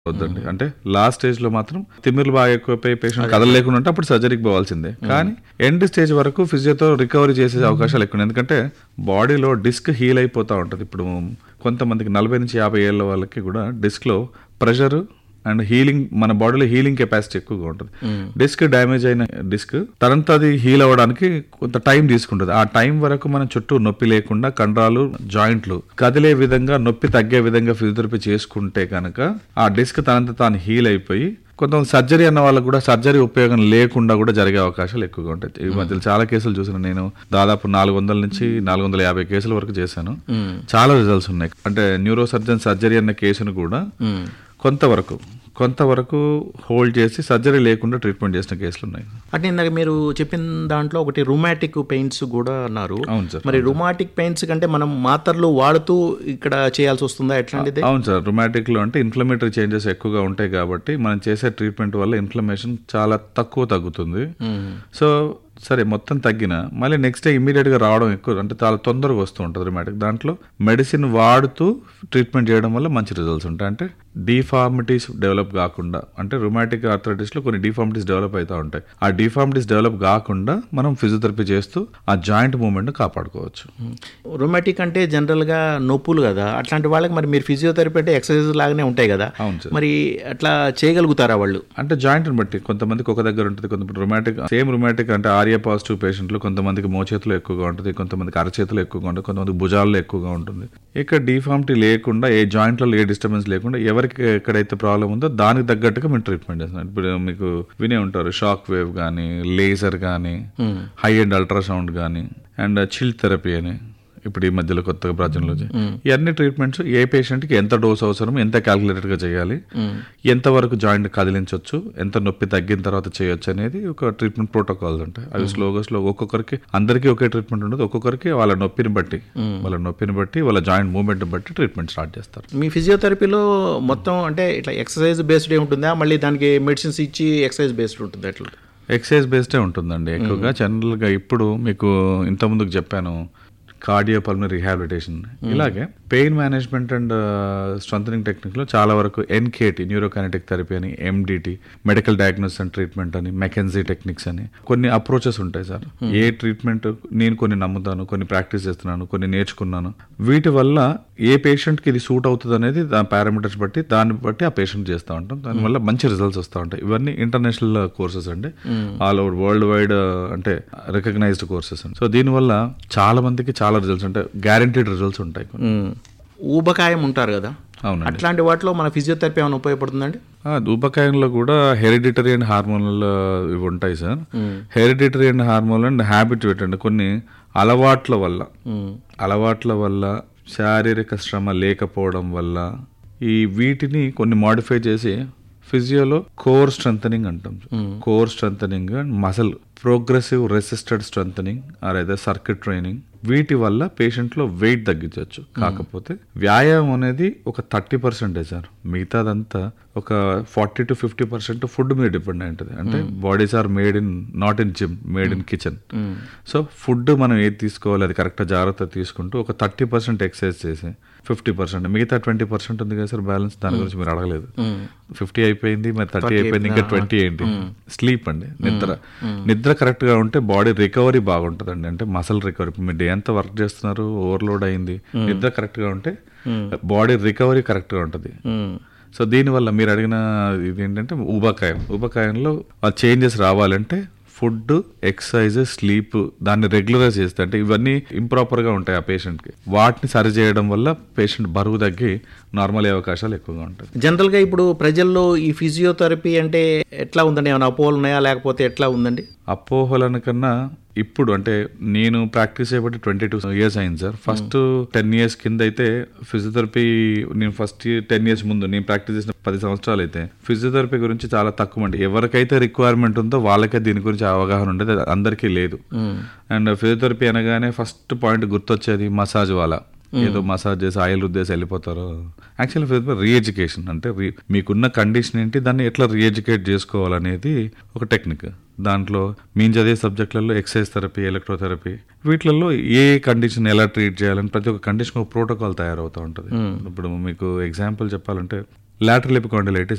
వద్దండి అంటే last stage లో మాత్రం తిమ్మిర్లు బాగా ఎక్కువైపోయి పేషెంట్ కదలలేకుండా ఉంటే అప్పుడు సర్జరీకి పోవాల్సిందే కానీ ఎండ్ స్టేజ్ వరకు ఫిజియోతో రికవరీ చేసే అవకాశాలు ఎక్కువ ఉన్నాయి. ఎందుకంటే బాడీలో డిస్క్ హీల్ అయిపోతూ ఉంటుంది ఇప్పుడు కొంతమందికి నలభై నుంచి యాభై ఏళ్ళ వాళ్ళకి కూడా డిస్క్ లో ప్రెషర్ అండ్ హీలింగ్ మన బాడీలో హీలింగ్ కెపాసిటీ ఎక్కువగా ఉంటుంది డిస్క్ డ్యామేజ్ అయిన డిస్క్ తనంత అది హీల్ అవ్వడానికి కొంత టైం తీసుకుంటుంది ఆ టైం వరకు మనం చుట్టూ నొప్పి లేకుండా కండరాలు జాయింట్లు కదిలే విధంగా నొప్పి తగ్గే విధంగా ఫిజియోథెరపీ చేసుకుంటే కనుక ఆ డిస్క్ తనంత తాను హీల్ అయిపోయి కొంత సర్జరీ అన్న వాళ్ళకు కూడా సర్జరీ ఉపయోగం లేకుండా కూడా జరిగే అవకాశాలు ఎక్కువగా ఉంటాయి ఈ మధ్యలో చాలా కేసులు చూసిన నేను దాదాపు నాలుగు వందల నుంచి నాలుగు వందల యాభై కేసుల వరకు చేశాను చాలా రిజల్ట్స్ ఉన్నాయి అంటే న్యూరో సర్జన్ సర్జరీ అన్న కేసును కూడా కొంతవరకు కొంతవరకు హోల్డ్ చేసి సర్జరీ లేకుండా ట్రీట్మెంట్ చేసిన కేసులు ఉన్నాయి అంటే ఇందాక మీరు చెప్పిన దాంట్లో ఒకటి రుమాటిక్ పెయిన్స్ కూడా అన్నారు అవును సార్ మరి రుమాటిక్ పెయిన్స్ కంటే మనం మాత్రలు వాడుతూ ఇక్కడ చేయాల్సి వస్తుందా ఎట్లాంటిది అవును సార్ రుమాటిక్ లో అంటే ఇన్ఫ్లమేటరీ చేంజెస్ ఎక్కువగా ఉంటాయి కాబట్టి మనం చేసే ట్రీట్మెంట్ వల్ల ఇన్ఫ్లమేషన్ చాలా తక్కువ తగ్గుతుంది సో సరే మొత్తం తగ్గిన మళ్ళీ నెక్స్ట్ డే ఇమీడియట్ గా రావడం ఎక్కువ అంటే చాలా తొందరగా వస్తూ ఉంటుంది రుమాటిక్ దాంట్లో మెడిసిన్ వాడుతూ ట్రీట్మెంట్ చేయడం వల్ల మంచి రిజల్ట్స్ ఉంటాయి అంటే డిఫార్మిటీస్ డెవలప్ కాకుండా అంటే రుమాటిక్ ఆర్థరైటిస్ లో కొన్ని డిఫార్మిటీస్ డెవలప్ అవుతూ ఉంటాయి ఆ డిఫార్మిటీస్ డెవలప్ కాకుండా మనం ఫిజియోథెరపీ చేస్తూ ఆ జాయింట్ మూవ్మెంట్ కాపాడుకోవచ్చు రుమాటిక్ అంటే జనరల్ గా నొప్పులు కదా అట్లాంటి వాళ్ళకి మరి మీరు ఫిజియోథెరపీ అంటే ఎక్సర్సైజ్ లాగానే ఉంటాయి కదా అవును సార్ మరి అట్లా చేయగలుగుతారా వాళ్ళు అంటే జాయింట్ బట్టి కొంతమందికి ఒక దగ్గర ఉంటుంది కొంతమంది రొమాటిక్ సేమ్ రొమాటిక్ అంటే ఆర్య పాజిటివ్ పేషెంట్లు కొంతమందికి మోచేతులు ఎక్కువగా ఉంటుంది కొంతమందికి అరచేతులు ఎక్కువగా ఉంటుంది కొంతమంది భుజాల్లో ఎక్కువగా ఉంటుంది ఇక్కడ డిఫార్మిటీ లేకుండా ఏ జాయింట్లలో ఏ డిస్టర్బెన్స్ లేకుండా ఎవరికి ఎక్కడైతే ప్రాబ్లం ఉందో దానికి తగ్గట్టుగా మేము ట్రీట్మెంట్ చేస్తున్నాం ఇప్పుడు మీకు వినే ఉంటారు షాక్ వేవ్ కానీ లేజర్ కానీ హై అండ్ అల్ట్రాసౌండ్ కానీ అండ్ చిల్ థెరపీ అని ఇప్పుడు ఈ మధ్యలో కొత్తగా ప్రాచీనలో వచ్చాయి. ఇవన్నీ ట్రీట్మెంట్స్ ఏ పేషెంట్ కి ఎంత డోస్ అవసరం ఎంత క్యాల్కులేటెడ్ గా చేయాలి ఎంత వరకు జాయింట్ కదిలించవచ్చు ఎంత నొప్పి తగ్గిన తర్వాత చేయొచ్చు అనేది ఒక ట్రీట్మెంట్ ప్రోటోకాల్స్ ఉంటాయి అవి స్లోగా స్లో ఒక్కొక్కరికి అందరికీ ఒకే ట్రీట్మెంట్ ఉండదు ఒక్కొక్కరికి వాళ్ళ నొప్పిని బట్టి వాళ్ళ నొప్పిని బట్టి వాళ్ళ జాయింట్ మూవ్మెంట్ బట్టి ట్రీట్మెంట్ స్టార్ట్ చేస్తారు మీ ఫిజియోథెరపీలో మొత్తం అంటే ఇట్లా ఎక్సర్సైజ్ బేస్డ్ ఉంటుందా మళ్ళీ దానికి మెడిసిన్స్ ఇచ్చి ఎక్సర్సైజ్ బేస్డ్ ఉంటుంది ఎట్లా ఎక్సర్సైజ్ బేస్డే ఉంటుందండి ఎక్కువగా జనరల్గా ఇప్పుడు మీకు ఇంతకుముందుకు చెప్పాను కార్డియో పల్మనరీ రిహాబిలిటేషన్ ఇలాగే pain management and strengthening technique లో చాలా వరకు ఎన్కేటి న్యూరోకైనటిక్ థెరపీ అని M D T medical diagnose and treatment అని మెకెన్జీ టెక్నిక్స్ అని కొన్ని అప్రోచెస్ ఉంటాయి సార్ ఏ ట్రీట్మెంట్ నేను కొన్ని నమ్ముతాను కొన్ని ప్రాక్టీస్ చేస్తున్నాను కొన్ని నేర్చుకున్నాను వీటి వల్ల ఏ పేషెంట్ కి ఇది సూట్ అవుతుంది అనేది దాని పారామీటర్స్ బట్టి దాన్ని బట్టి ఆ పేషెంట్ చేస్తూ ఉంటాం దానివల్ల మంచి రిజల్ట్స్ వస్తూ ఉంటాయి ఇవన్నీ ఇంటర్నేషనల్ కోర్సెస్ అండి ఆల్ ఓవర్ వరల్డ్ వైడ్ అంటే రికగ్నైజ్డ్ కోర్సెస్ సో దీనివల్ల చాలా మందికి చాలా రిజల్ట్స్ ఉంటాయి గ్యారంటీడ్ రిజల్ట్స్ ఉంటాయి ఊబకాయం ఉంటారు కదా అవునండి అట్లాంటి వాటిలో మన ఫిజియోథెరపీ ఏమైనా ఉపయోగపడుతుందండి ఆ, ధూపకాయంలో కూడా హెరిడిటరీ అండ్ హార్మోనల్ ఇవి ఉంటాయి sir hereditary and hormonal and habit పెట్టండి కొన్ని అలవాట్ల వల్ల అలవాట్ల వల్ల శారీరక శ్రమ లేకపోవడం వల్ల ఈ వీటిని కొన్ని మాడిఫై చేసి ఫిజియోలో కోర్ స్ట్రెంథనింగ్ అంటాం core strengthening and muscle progressive resisted strengthening or అయితే సర్కిట్ ట్రైనింగ్ వీటి వల్ల పేషెంట్ లో వెయిట్ తగ్గించవచ్చు కాకపోతే వ్యాయామం అనేది ఒక థర్టీ పర్సెంటే సార్ మిగతాదంతా ఒక forty to fifty percent food మీద డిపెండ్ అయి ఉంటుంది అంటే bodies are made in not in gym made in kitchen so food మనం ఏది తీసుకోవాలి అది కరెక్ట్ జాగ్రత్త తీసుకుంటూ ఒక థర్టీ పర్సెంట్ ఎక్సర్సైజ్ చేసి ఫిఫ్టీ పర్సెంట్ మిగతా ట్వంటీ పర్సెంట్ ఉంది కదా సార్ బ్యాలెన్స్ దాని గురించి మీరు అడగలేదు ఫిఫ్టీ అయిపోయింది మరి థర్టీ అయిపోయింది ఇంకా ట్వంటీ ఏంటి స్లీప్ అండి నిద్ర నిద్ర కరెక్ట్ గా ఉంటే బాడీ రికవరీ బాగుంటుందండి అంటే మసల్ రికవరీ మీరు డే అంతా వర్క్ చేస్తున్నారు ఓవర్లోడ్ అయింది నిద్ర కరెక్ట్ గా ఉంటే బాడీ రికవరీ కరెక్ట్ గా ఉంటుంది సో దీనివల్ల మీరు అడిగిన ఇది ఏంటంటే ఊబకాయం ఊబకాయంలో ఆ చేంజెస్ రావాలంటే ఫుడ్ ఎక్సర్సైజ్ స్లీప్ దాన్ని రెగ్యులర్గా చేస్తే అంటే ఇవన్నీ ఇంప్రాపర్ గా ఉంటాయి ఆ పేషెంట్ కి వాటిని సరి చేయడం వల్ల పేషెంట్ బరువు తగ్గి నార్మల్ అయ్యే అవకాశాలు ఎక్కువగా ఉంటాయి జనరల్గా ఇప్పుడు ప్రజల్లో ఈ ఫిజియోథెరపీ అంటే ఎట్లా ఉందండి ఏమైనా అపోహలు ఉన్నాయా లేకపోతే ఎట్లా ఉందండి అపోహలను కన్నా ఇప్పుడు అంటే నేను ప్రాక్టీస్ చేయబట్టి ట్వంటీ టూ ఇయర్స్ అయింది సార్ ఫస్ట్ టెన్ ఇయర్స్ కింద అయితే ఫిజియోథెరపీ నేను ఫస్ట్ టెన్ ఇయర్స్ ముందు నేను ప్రాక్టీస్ చేసిన పది సంవత్సరాలు అయితే ఫిజియోథెరపీ గురించి చాలా తక్కువ అండి ఎవరికైతే రిక్వైర్మెంట్ ఉందో వాళ్ళకే దీని గురించి అవగాహన ఉండేది అది అందరికీ లేదు అండ్ ఫిజియోథెరపీ అనగానే ఫస్ట్ పాయింట్ గుర్తొచ్చేది మసాజ్ వాళ్ళ ఏదో మసాజ్ చేసి ఆయిల్ రుద్దేసి వెళ్ళిపోతారు యాక్చువల్లీ ఫిజియోథెరపీ రీఎడ్యుకేషన్ అంటే re- మీకున్న కండిషన్ ఏంటి దాన్ని ఎట్లా రీఎడ్యుకేట్ చేసుకోవాలనేది ఒక టెక్నిక్ దాంట్లో మేము చదివే సబ్జెక్టులలో ఎక్సైజ్ థెరపీ ఎలక్ట్రోథెరపీ వీటిలలో ఏ కండిషన్ ఎలా ట్రీట్ చేయాలని ప్రతి ఒక్క కండిషన్ ఒక ప్రోటోకాల్ తయారవుతూ ఉంటుంది ఇప్పుడు మీకు ఎగ్జాంపుల్ చెప్పాలంటే లాటరల్ ఎపికాండిలైటిస్